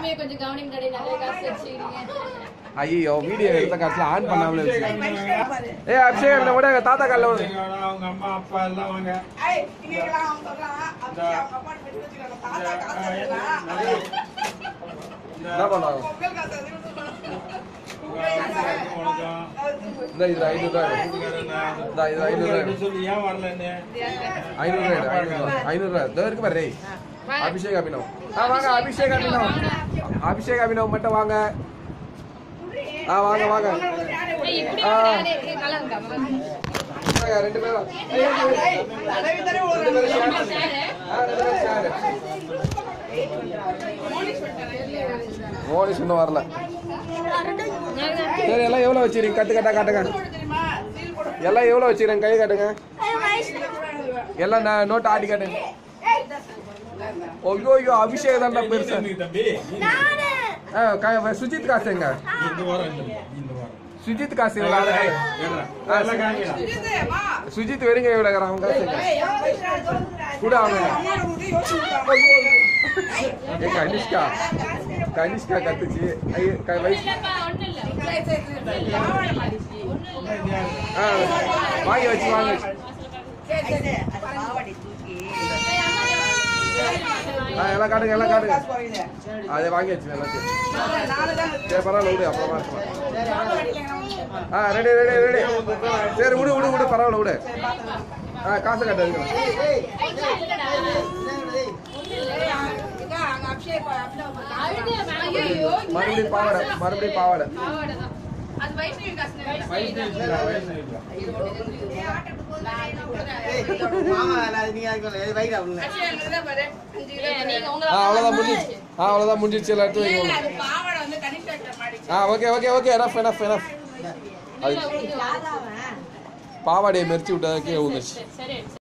சாமியை கொஞ்சம் கவனிங்க டாடி நிறைய காசு வச்சுக்கிறீங்க ஐயோ வீடியோ எடுத்த காசுல ஆன் பண்ணாமலே வச்சு ஏ அபிஷேக் என்ன விட எங்க தாத்தா கால்ல விடு. அவங்க அம்மா அப்பா எல்லாம் வாங்க என்ன பண்ணுவாங்க இந்த இது ஐநூறு ரூபாய் இந்த இது ஐநூறு ரூபாய் சொல்லி ஏன் வரலன்னு ஐநூறு ரூபாய் ஐநூறு ரூபாய் ஐநூறு ரூபாய் இதோ இருக்கு பாரு ரேய். அபிஷேக் அபினவ் ஆ வாங்க அபிஷேக் அபினவ் அபிஷேக் அபினவ் மட்டும் வாங்க ஆ வாங்க வாங்க ஏய், இப்படி ஆ. வாடா, டேய், டேய், நல்லா இருக்கா வாங்க, ரெண்டு பேரும் ரெண்டு பேரும் share. ஆ, ரெண்டு பேரும் share. மோனிஷ் இன்னும் வரல சரி எல்லாம் எவ்வளவு வச்சிருக்கீங்க கட்டு கட்டா காட்டுங்க எல்லாம் எவ்வளவு வச்சிருக்கீங்க கை காட்டுங்க எல்லாம் நான் நோட் ஆடி காட்டுங்க ஐயோ ஐயோ அபிஷேக் தான் பெருசு தம்பி ஆ, க- சுஜித் காசு எங்க இந்த வாரம் இந்த இந்த வாரம் சுஜித் காசு எவ்வளவு ஆளு? ஆ, எல்லாம் காமிக்கலாம் சுஜித் வெறுங்க எவ்வளவு அவன் காசு எங்க கூட அவங்க ஏ கனிஷ்கா கனிஷ்கா கத்துச்சு ஐயோ, க- வயசு இல்லப்பா, ஒண்ணும் இல்ல. ஆ, வாங்கி வச்சு வாங்கி வச்சு ஆ எல்லாம் காட்டுங்க எல்லாம் காட்டுங்க அதை வாங்கி வச்சு எல்லாத்தையும் சரி பரவாயில்ல விடு அப்புறமா இருக்கலாம் ஆ ரெடி ரெடி ரெடி சரி விடு விடு விடு பரவாயில்ல விடு ஆ காசு கட்ட இருக்கு அழுது, ஐயோ, மறுபடியும் பாவாடை மறுபடியும் பாவாடை பாவாடை தான். அது வைஷ்ணவி காசு வயசு இல்லை, வயசு இல்லை. நீங்க உங்களை ஆ அவ்வளோதான் முடிஞ்சிச்சு ஆ அவ்வளோதான் முடிஞ்சிச்சு எல்லாம் எடுத்து வைங்க ஆ okay okay okay enough enough enough அது பாவாடையை மெரிச்சு விட்டதுக்கே ஊந்துச்சு சரி